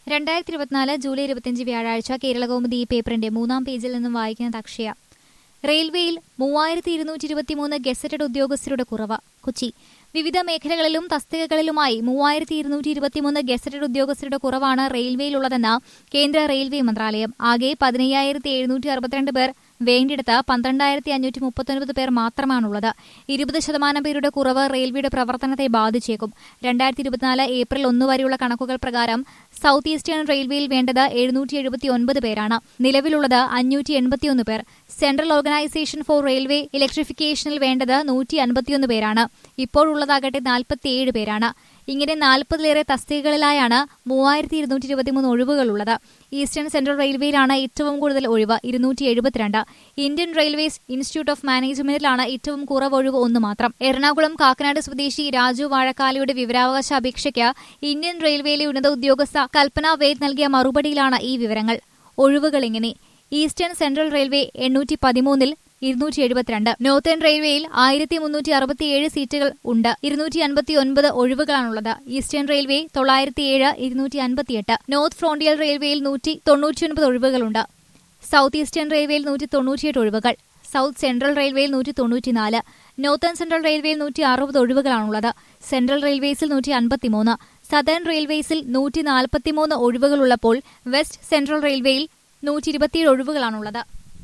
രണ്ടായിരത്തി ഇരുപത്തിനാല് ജൂലൈ ഇരുപത്തിയഞ്ച് വ്യാഴാഴ്ച കേരളകൗമുദി ഈ പേപ്പറിന്റെ മൂന്നാം പേജിൽ നിന്നും വായിക്കുന്നത് അക്ഷയ റെയിൽവേയിൽ മൂവായിരത്തി ഇരുന്നൂറ്റി ഇരുപത്തിമൂന്ന് ഗസറ്റഡ് ഉദ്യോഗസ്ഥരുടെ കുറവ് കൊച്ചി വിവിധ മേഖലകളിലും തസ്തികകളിലുമായി മൂവായിരത്തി ഇരുന്നൂറ്റി ഇരുപത്തിമൂന്ന് ഗസറ്റഡ് ഉദ്യോഗസ്ഥരുടെ കുറവാണ് റെയിൽവേയിലുള്ളതെന്ന് കേന്ദ്ര റെയിൽവേ മന്ത്രാലയം ആകെ പതിനയ്യായിരത്തി എഴുന്നൂറ്റി അറുപത്തിരണ്ട് പേർ വേണ്ടിടത്ത് പന്ത്രണ്ടായിരത്തി അഞ്ഞൂറ്റി മുപ്പത്തൊൻപത് പേർ മാത്രമാണുള്ളത് ഇരുപത് ശതമാനം പേരുടെ കുറവ് റെയിൽവേയുടെ പ്രവർത്തനത്തെ ബാധിച്ചേക്കും രണ്ടായിരത്തി ഇരുപത്തിനാല് ഏപ്രിൽ ഒന്ന് വരെയുള്ള കണക്കുകൾ പ്രകാരം സൌത്ത് ഈസ്റ്റേൺ റെയിൽവേയിൽ വേണ്ടത് എഴുന്നൂറ്റി എഴുപത്തി ഒൻപത് പേരാണ് നിലവിലുള്ളത് അഞ്ഞൂറ്റി എൺപത്തിയൊന്ന് പേർ സെൻട്രൽ ഓർഗനൈസേഷൻ ഫോർ റെയിൽവേ ഇലക്ട്രിഫിക്കേഷനിൽ വേണ്ടത് നൂറ്റി അൻപത്തിയൊന്ന് പേരാണ് ഇപ്പോഴുള്ളതാകട്ടെ നാൽപ്പത്തിയേഴ് പേരാണ് ഇങ്ങനെ നാൽപ്പതിലേറെ തസ്തികകളിലായാണ് മൂവായിരത്തി ഇരുന്നൂറ്റി ഇരുപത്തിമൂന്ന് ഒഴിവുകളുള്ളത് ഈസ്റ്റേൺ സെൻട്രൽ റെയിൽവേയിലാണ് ഏറ്റവും കൂടുതൽ ഒഴിവ് ഇരുന്നൂറ്റി എഴുപത്തിരണ്ട് ഇന്ത്യൻ റെയിൽവേസ് ഇൻസ്റ്റിറ്റ്യൂട്ട് ഓഫ് മാനേജ്മെന്റിലാണ് ഏറ്റവും കുറവ് ഒഴിവ് ഒന്ന് മാത്രം എറണാകുളം കാക്കനാട് സ്വദേശി രാജു വാഴക്കാലയുടെ വിവരാവകാശ അപേക്ഷയ്ക്ക് ഇന്ത്യൻ റെയിൽവേയിലെ ഉന്നത ഉദ്യോഗസ്ഥ കൽപ്പന വേദ് നൽകിയ മറുപടിയിലാണ് ഈ വിവരങ്ങൾ ഒഴിവുകൾ ഇങ്ങനെ ഈസ്റ്റേൺ സെൻട്രൽ റെയിൽവേ എണ്ണൂറ്റി പതിമൂന്നിൽ ഇരുന്നൂറ്റി എഴുപത്തിരണ്ട് നോർത്തേൺ റെയിൽവേയിൽ ആയിരത്തി മുന്നൂറ്റി അറുപത്തിയേഴ് സീറ്റുകൾ ഉണ്ട് ഇരുന്നൂറ്റി അൻപത്തി ഒൻപത് ഒഴിവുകളാണുള്ളത് ഈസ്റ്റേൺ റെയിൽവേ തൊള്ളായിരത്തിയേഴ് ഇരുന്നൂറ്റി അൻപത്തിയെട്ട് നോർത്ത് ഫ്രോണ്ടിയർ റെയിൽവേയിൽ നൂറ്റി തൊണ്ണൂറ്റിയൊൻപത് ഒഴിവുകളുണ്ട് സൗത്ത് ഈസ്റ്റേൺ റെയിൽവേയിൽ നൂറ്റി തൊണ്ണൂറ്റിയെട്ട് ഒഴിവുകൾ സൗത്ത് സെൻട്രൽ റെയിൽവേയിൽ നൂറ്റി തൊണ്ണൂറ്റിനാല് നോർത്തേൺ സെൻട്രൽ റെയിൽവേയിൽ നൂറ്റി അറുപത് ഒഴിവുകളാണുള്ളത് സെൻട്രൽ റെയിൽവേസിൽ നൂറ്റി അൻപത്തിമൂന്ന് സദേൺ റെയിൽവേസിൽ നൂറ്റി നാൽപ്പത്തിമൂന്ന് ഒഴിവുകളുള്ളപ്പോൾ വെസ്റ്റ് സെൻട്രൽ റെയിൽവേയിൽ നൂറ്റി ഇരുപത്തിയേഴ് ഒഴിവുകളാണുള്ളത്